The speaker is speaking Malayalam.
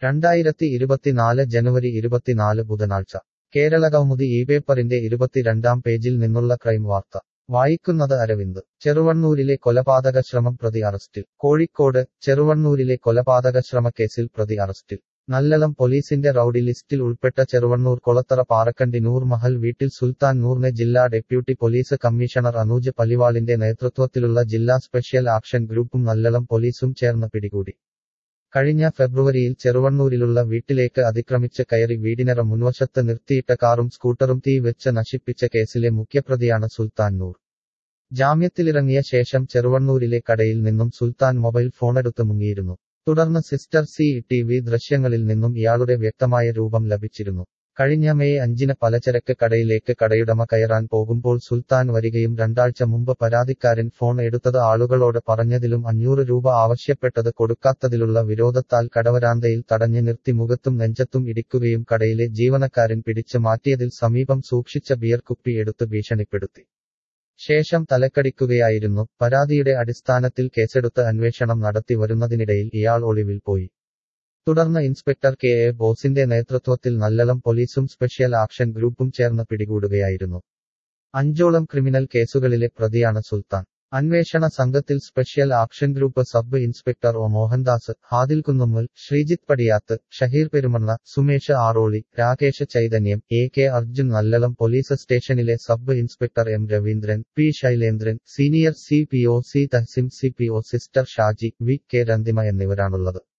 രണ്ടായിരത്തി ഇരുപത്തിനാല് ജനുവരി ഇരുപത്തിനാല് ബുധനാഴ്ച കേരള കൗമുദി ഈ പേപ്പറിന്റെ ഇരുപത്തിരണ്ടാം പേജിൽ നിന്നുള്ള ക്രൈം വാർത്ത വായിക്കുന്നത് അരവിന്ദ് ചെറുവണ്ണൂരിലെ കൊലപാതക ശ്രമം പ്രതി അറസ്റ്റിൽ കോഴിക്കോട് ചെറുവണ്ണൂരിലെ കൊലപാതക ശ്രമക്കേസിൽ പ്രതി അറസ്റ്റിൽ നല്ലളം പോലീസിന്റെ റൌഡി ലിസ്റ്റിൽ ഉൾപ്പെട്ട ചെറുവണ്ണൂർ കൊളത്തറ പാറക്കണ്ടി നൂർ മഹൽ വീട്ടിൽ സുൽത്താൻ നൂറിനെ ജില്ലാ ഡെപ്യൂട്ടി പോലീസ് കമ്മീഷണർ അനൂജ് പലിവാളിന്റെ നേതൃത്വത്തിലുള്ള ജില്ലാ സ്പെഷ്യൽ ആക്ഷൻ ഗ്രൂപ്പും നല്ലളം പോലീസും ചേർന്ന് പിടികൂടി കഴിഞ്ഞ ഫെബ്രുവരിയിൽ ചെറുവണ്ണൂരിലുള്ള വീട്ടിലേക്ക് അതിക്രമിച്ച് കയറി വീടിനറ മുൻവശത്ത് നിർത്തിയിട്ട കാറും സ്കൂട്ടറും തീ വെച്ച് നശിപ്പിച്ച കേസിലെ മുഖ്യപ്രതിയാണ് സുൽത്താൻ നൂർ ജാമ്യത്തിലിറങ്ങിയ ശേഷം ചെറുവണ്ണൂരിലെ കടയിൽ നിന്നും സുൽത്താൻ മൊബൈൽ ഫോണെടുത്ത് മുങ്ങിയിരുന്നു തുടർന്ന് സിസ്റ്റർ സി ടി വി ദൃശ്യങ്ങളിൽ നിന്നും ഇയാളുടെ വ്യക്തമായ രൂപം ലഭിച്ചിരുന്നു കഴിഞ്ഞ മെയ് അഞ്ചിന് പലചരക്ക് കടയിലേക്ക് കടയുടമ കയറാൻ പോകുമ്പോൾ സുൽത്താൻ വരികയും രണ്ടാഴ്ച മുമ്പ് പരാതിക്കാരൻ ഫോൺ എടുത്തത് ആളുകളോട് പറഞ്ഞതിലും അഞ്ഞൂറ് രൂപ ആവശ്യപ്പെട്ടത് കൊടുക്കാത്തതിലുള്ള വിരോധത്താൽ കടവരാന്തയിൽ തടഞ്ഞു നിർത്തി മുഖത്തും നെഞ്ചത്തും ഇടിക്കുകയും കടയിലെ ജീവനക്കാരൻ പിടിച്ചു മാറ്റിയതിൽ സമീപം സൂക്ഷിച്ച ബിയർ കുപ്പി എടുത്ത് ഭീഷണിപ്പെടുത്തി ശേഷം തലക്കടിക്കുകയായിരുന്നു പരാതിയുടെ അടിസ്ഥാനത്തിൽ കേസെടുത്ത് അന്വേഷണം നടത്തി വരുന്നതിനിടയിൽ ഇയാൾ ഒളിവിൽ പോയി തുടർന്ന് ഇൻസ്പെക്ടർ കെ എ ബോസിന്റെ നേതൃത്വത്തിൽ നല്ലളം പോലീസും സ്പെഷ്യൽ ആക്ഷൻ ഗ്രൂപ്പും ചേർന്ന് പിടികൂടുകയായിരുന്നു അഞ്ചോളം ക്രിമിനൽ കേസുകളിലെ പ്രതിയാണ് സുൽത്താൻ അന്വേഷണ സംഘത്തിൽ special action group sub inspector O Mohandas Hadil Kunnummal Sreejith Padiyath Shaheer Perumanna Sumesh Aroli Rakesh Chaithanyam A K Arjun Nallalam police സ്റ്റേഷനിലെ sub inspector M Raveendran P Sailendran senior C P O C Thahasim C P O sister Shaji V K Ranthima എന്നിവരാണുള്ളത്